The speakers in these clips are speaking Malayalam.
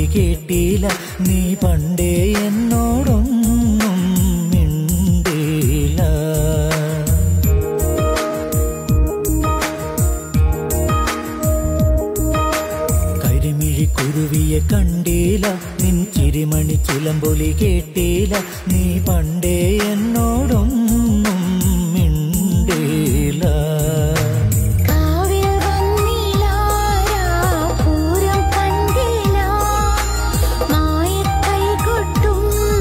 കേട്ടില്ല നീ പണ്ടേ എന്നോടൊന്നും മിണ്ടില്ല കരിമിഴി കുരുവിയെ കണ്ടില്ല നിൻ ചിരിമണി ചിലമ്പൊലി കേട്ടില്ല നീ പണ്ടേ എന്നോടൊന്നും മിണ്ടില്ല കാവിൽ വന്നിലാരാ പൂരം കണ്ടില്ല മായക്കൈ കൊട്ടും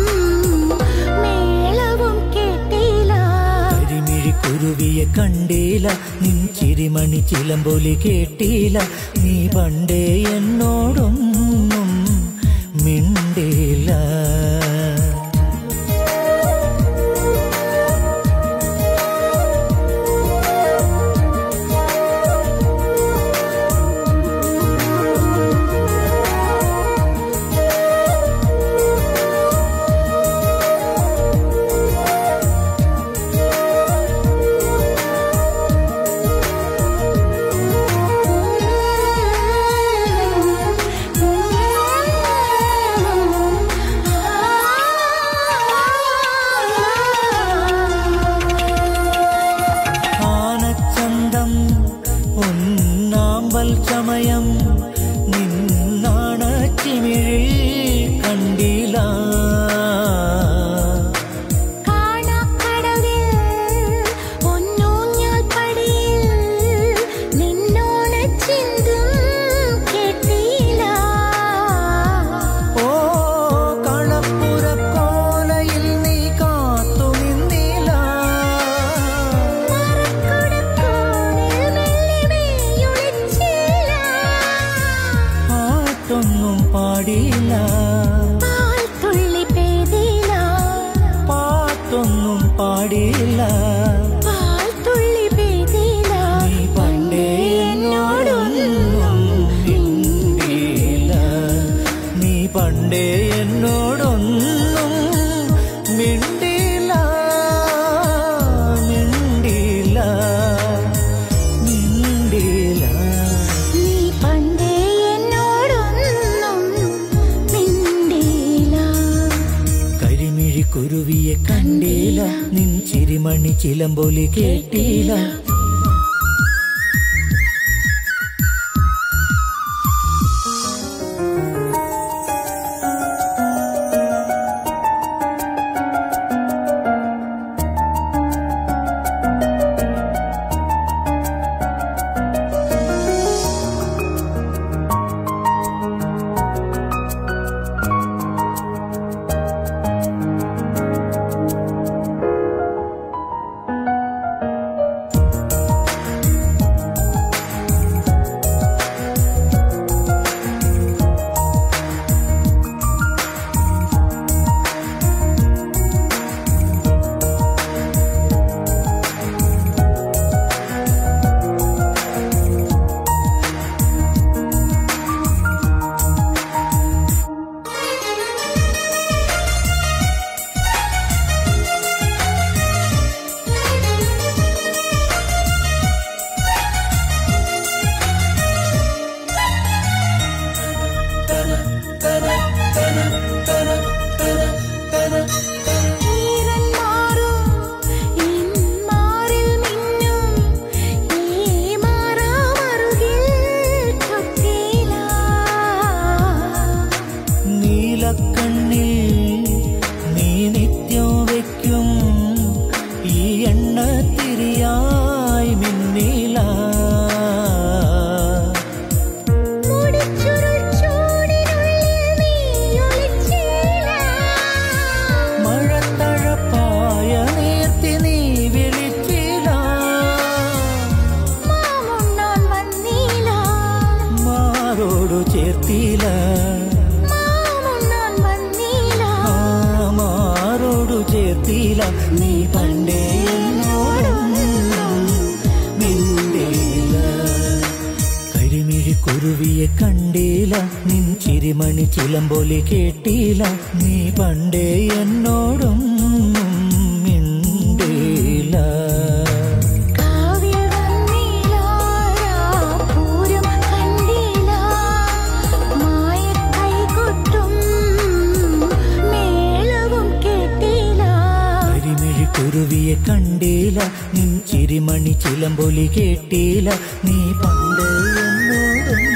മേളവും കേട്ടില്ല കരിമിഴി കുരുവിയെ കണ്ടില്ല നിൻ ചിരിമണി ചിലമ്പൊലി കേട്ടില്ല നീ പണ്ടേ എന്നോടൊന്നും മിണ്ടില്ല ആനച്ചന്തം ഒന്നാമ്പൽ ചമയം നിന്നാണ ചിമിഴി കണ്ടില്ല കാണാക്കടവിൽ പൊന്നൂഞ്ഞാൽ പടിയിൽ നിന്നോട് ചിന്തും കേട്ടില്ല ഓ കളപ്പുരക്കോലയിൽ നീ കാത്തു നിന്നില്ല മറക്കുടക്കോണിൽ മെല്ലിമേയൊളിച്ചില്ല. പാട്ടൊന്നും പാടില്ല പാൽത്തുള്ളി പെയ്തില്ല. പാട്ടൊന്നും പാടില്ല പാൽത്തുള്ളി പെയ്തില്ല. നീ പണ്ടേ എന്നോടൊന്നും മിണ്ടില്ല നീ പണ്ടേ എന്നോടൊന്നും മിണ്ടില്ല മിണ്ടില്ല മിണ്ടില്ല നീ പണ്ടേ എന്നോടൊന്നും മിണ്ടിയില്ല. കരിമിഴി കുരുവിയെ കണ്ടില്ല നിൻ ചിരിമണി ചിലമ്പൊലി കേട്ടില്ല ഈരൻ മാറും ഇൻമാറിൽ മിന്നും ഈ മാറാമറുകിൽ തൊട്ടില്ല നീലക്കണ്ണിൽ നീ നിത്യം വയ്ക്കും ഈ എണ്ണ തിരിയായി മിന്നില മുടിച്ചുരുൾ ചൂടിനുള്ളിൽ നീ ഒളിച്ചില്ല മഴത്തഴപ്പായ നേർത്തി നീ വിളിച്ചില്ല മാമുണ്ണാൻ വന്നില്ല മാറോടു ചേർത്തില്ല മാമുണ്ണാൻ വന്നില്ല ആ മാറോടു ചേർത്തില്ല നീ പണ്ടേ എന്നോടൊന്നും മിണ്ടില്ല കരിമിഴി കുരുവിയെ കണ്ടില്ല നിൻ ചിരിമണി ചിലമ്പൊലി കേട്ടില്ല നീ പണ്ടേ എന്നോടൊന്നും മിണ്ടില്ല കാവിൽ വന്നില്ല പൂരം കണ്ടില്ല മായക്കൈ കൊട്ടും കണ്ടില്ല നിൻ ചിരിമണി ചിലമ്പൊലി കേട്ടില്ല നീ പണ്ട് എന്നോടും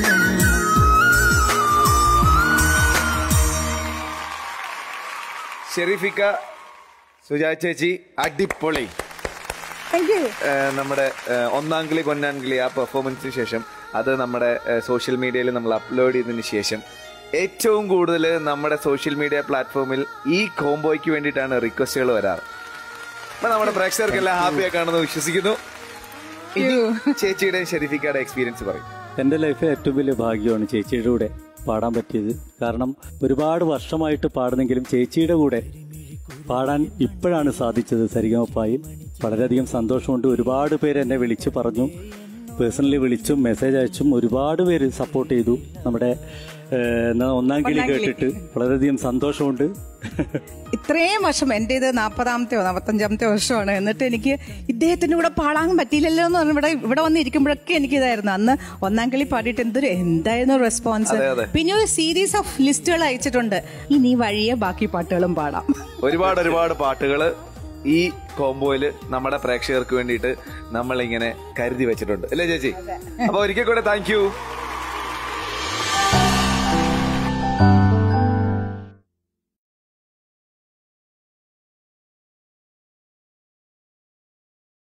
ഷെരീഫിക്ക സുജാ ചേച്ചി അടിപൊളി താങ്ക് യു ഏഹ് നമ്മുടെ ഏഹ് ഒന്നാം കിളി കൊന്നാം കിളി ആ പെർഫോമൻസിന് ശേഷം അത് നമ്മുടെ സോഷ്യൽ മീഡിയയിൽ നമ്മൾ അപ്ലോഡ് ചെയ്തതിന് ശേഷം ഏറ്റവും കൂടുതൽ നമ്മുടെ സോഷ്യൽ മീഡിയ പ്ലാറ്റ്ഫോമിൽ ഈ കോംബോയ്ക്ക് വേണ്ടിയിട്ടാണ് റിക്വസ്റ്റുകൾ വരാറ് അപ്പൊ നമ്മുടെ പ്രേക്ഷകർക്കെല്ലാം ഹാപ്പിയായി കാണുന്നു വിശ്വസിക്കുന്നു ഇനി ചേച്ചിയുടെ ഷെരീഫിക്കയുടെ എക്സ്പീരിയൻസ് പറയും എൻ്റെ ലൈഫിൽ ഏറ്റവും വലിയ ഭാഗ്യമാണ് ചേച്ചിയുടെ കൂടെ പാടാൻ പറ്റിയത് കാരണം ഒരുപാട് വർഷമായിട്ട് പാടുന്നെങ്കിലും ചേച്ചിയുടെ കൂടെ പാടാൻ ഇപ്പോഴാണ് സാധിച്ചത് സരിഗമപ്പായിൽ വളരെയധികം സന്തോഷമുണ്ട് ഒരുപാട് പേര് എന്നെ വിളിച്ചു പറഞ്ഞു പേഴ്സണലി വിളിച്ചും മെസ്സേജ് അയച്ചും ഒരുപാട് പേര് സപ്പോർട്ട് ചെയ്തു നമ്മുടെ ഏഹ്, എന്നാ ഒന്നാം കിളി കേട്ടിട്ട് വളരെയധികം സന്തോഷമുണ്ട് ഇത്രയും വർഷം എൻ്റെ ഇത് നാൽപ്പതാമത്തെയോ നാൽപ്പത്തഞ്ചാമത്തെ വർഷമാണ് എന്നിട്ട് എനിക്ക് ഇദ്ദേഹത്തിന്റെ കൂടെ പാടാൻ പറ്റിയില്ലല്ലോ എന്ന് പറഞ്ഞ് ഇവിടെ ഇവിടെ വന്ന് ഇരിക്കുമ്പോഴൊക്കെ എനിക്ക് ഇതായിരുന്നു അന്ന് ഒന്നാം കളി പാടിയിട്ട് എന്തൊരു എന്തായിരുന്നു റെസ്പോൺസ് അതെ, അതെ. പിന്നെ ഒരു സീരീസ് ഓഫ് ലിസ്റ്റുകൾ അയച്ചിട്ടുണ്ട് ഇനി വഴിയെ ബാക്കി പാട്ടുകളും പാടാം ഒരുപാട് ഒരുപാട് പാട്ടുകൾ ഈ കോംബോയില് നമ്മുടെ പ്രേക്ഷകർക്ക് വേണ്ടിയിട്ട് നമ്മൾ ഇങ്ങനെ കരുതി വെച്ചിട്ടുണ്ട് അല്ലേ ചേച്ചി അപ്പൊ ഒരിക്കൽ കൂടെ താങ്ക് യു